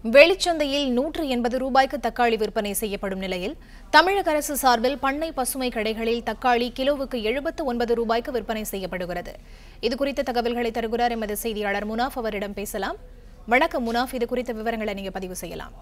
வெளிச்சந்தையில் நூற்று எண்பது ரூபாய்க்கு தக்காளி விற்பனை செய்யப்படும் நிலையில் தமிழக அரசு சார்பில் பண்ணை பசுமை கடைகளில் தக்காளி கிலோவுக்கு எழுபத்து ஒன்பது ரூபாய்க்கு விற்பனை செய்யப்படுகிறது இது குறித்த தகவல்களை தருகிறார் எமது செய்தியாளர் முனாஃப் அவரிடம் பேசலாம் வணக்கம் முனாஃப் இது குறித்த விவரங்களை நீங்க பதிவு செய்யலாம்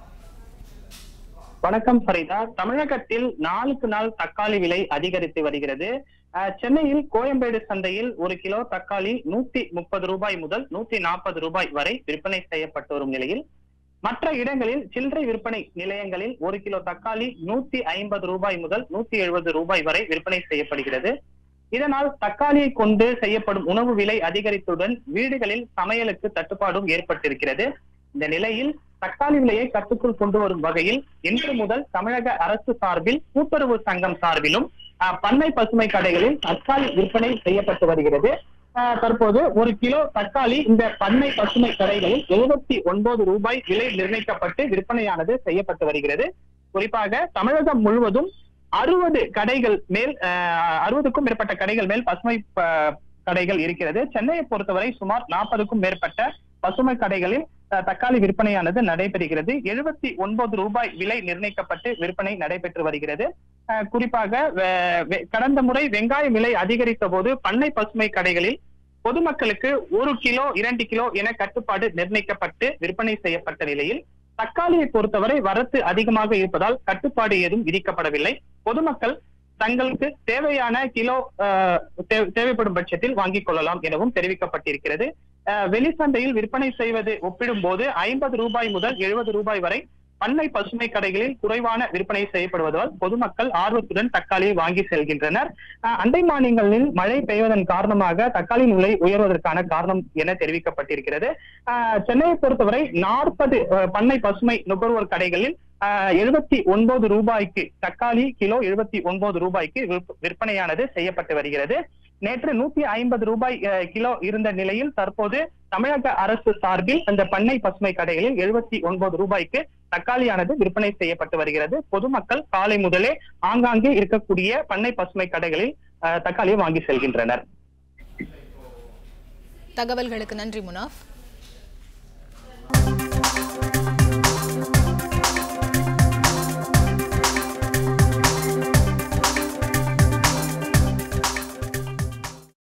வணக்கம் ஃபரிதா தமிழகத்தில் நாளுக்கு நாள் தக்காளி விலை அதிகரித்து வருகிறது அஹ், சென்னையில் கோயம்பேடு சந்தையில் ஒரு கிலோ தக்காளி நூத்தி முப்பது ரூபாய் முதல் நூத்தி நாற்பது ரூபாய் வரை விற்பனை செய்யப்பட்டு வரும் நிலையில் மற்ற இடங்களில் சில்லறை விற்பனை நிலையங்களில் ஒரு கிலோ தக்காளி நூத்தி ஐம்பது ரூபாய் முதல் நூத்தி எழுபது ரூபாய் வரை விற்பனை செய்யப்படுகிறது இதனால் தக்காளியை கொண்டு செய்யப்படும் உணவு விலை அதிகரித்துடன் வீடுகளில் சமையலுக்கு தட்டுப்பாடும் ஏற்பட்டிருக்கிறது இந்த நிலையில் தக்காளி விலையை கட்டுக்குள் கொண்டு வரும் வகையில் இன்று முதல் தமிழக அரசு சார்பில் கூட்டுறவு சங்கம் சார்பிலும் அஹ், பண்ணை பசுமை கடைகளில் தக்காளி விற்பனை செய்யப்பட்டு வருகிறது அஹ், தற்போது ஒரு கிலோ தக்காளி இந்த பண்ணை பசுமை கடைகளில் எழுபத்தி ஒன்பது ரூபாய் விலை நிர்ணயிக்கப்பட்டு விற்பனையானது செய்யப்பட்டு வருகிறது குறிப்பாக தமிழகம் முழுவதும் அறுபது கடைகள் மேல் அறுபதுக்கும் மேற்பட்ட கடைகள் மேல் பசுமை ப- கடைகள் இருக்கிறது சென்னையை பொறுத்தவரை சுமார் நாற்பதுக்கும் மேற்பட்ட பசுமை கடைகளில் அஹ், தக்காளி விற்பனையானது நடைபெறுகிறது எழுபத்தி ஒன்பது ரூபாய் விலை நிர்ணயிக்கப்பட்டு விற்பனை நடைபெற்று வருகிறது அஹ், குறிப்பாக வே- வே- கடந்த முறை வெங்காய விலை அதிகரித்த போது பண்ணை பசுமை கடைகளில் பொதுமக்களுக்கு ஒரு கிலோ இரண்டு கிலோ என கட்டுப்பாடு நிர்ணயிக்கப்பட்டு விற்பனை செய்யப்பட்ட நிலையில் தக்காளியை பொறுத்தவரை வரத்து அதிகமாக இருப்பதால் கட்டுப்பாடு ஏதும் விதிக்கப்படவில்லை பொதுமக்கள் தங்களுக்கு தேவையான கிலோ அஹ், தே- தேவைப்படும் பட்சத்தில் வாங்கிக் கொள்ளலாம் எனவும் தெரிவிக்கப்பட்டிருக்கிறது அஹ், வெளிச்சந்தையில் விற்பனை செய்வது ஒப்பிடும்போது ஐம்பது ரூபாய் முதல் எழுபது ரூபாய் வரை பண்ணை பசுமை கடைகளில் குறைவான விற்பனை செய்யப்படுவதால் பொதுமக்கள் ஆர்வத்துடன் தக்காளியை வாங்கி செல்கின்றனர் அஹ், அண்டை மாநிலங்களில் மழை பெய்வதன் காரணமாக தக்காளியின் விலை உயர்வதற்கான காரணம் என தெரிவிக்கப்பட்டிருக்கிறது அஹ், சென்னையை பொறுத்தவரை நாற்பது பண்ணை பசுமை நுகர்வோர் கடைகளில் எழுபத்தி ஒன்பது ரூபாய்க்கு தக்காளி கிலோ எழுபத்தி ஒன்பது ரூபாய்க்கு விற்ப- விற்பனையானது செய்யப்பட்டு வருகிறது நேற்று நூத்தி ஐம்பது ரூபாய் அஹ், கிலோ இருந்த நிலையில் தற்போது தமிழக அரசு சார்பில் அந்த பண்ணை பசுமை கடைகளில் எழுபத்தி ஒன்பது ரூபாய்க்கு தக்காளியானது விற்பனை செய்யப்பட்டு வருகிறது பொதுமக்கள் காலை முதலே ஆங்காங்கே இருக்கக்கூடிய பண்ணை பசுமை கடைகளில் அஹ், தக்காளியை வாங்கி செல்கின்றனர் தகவல்களுக்கு நன்றி முனாஃப்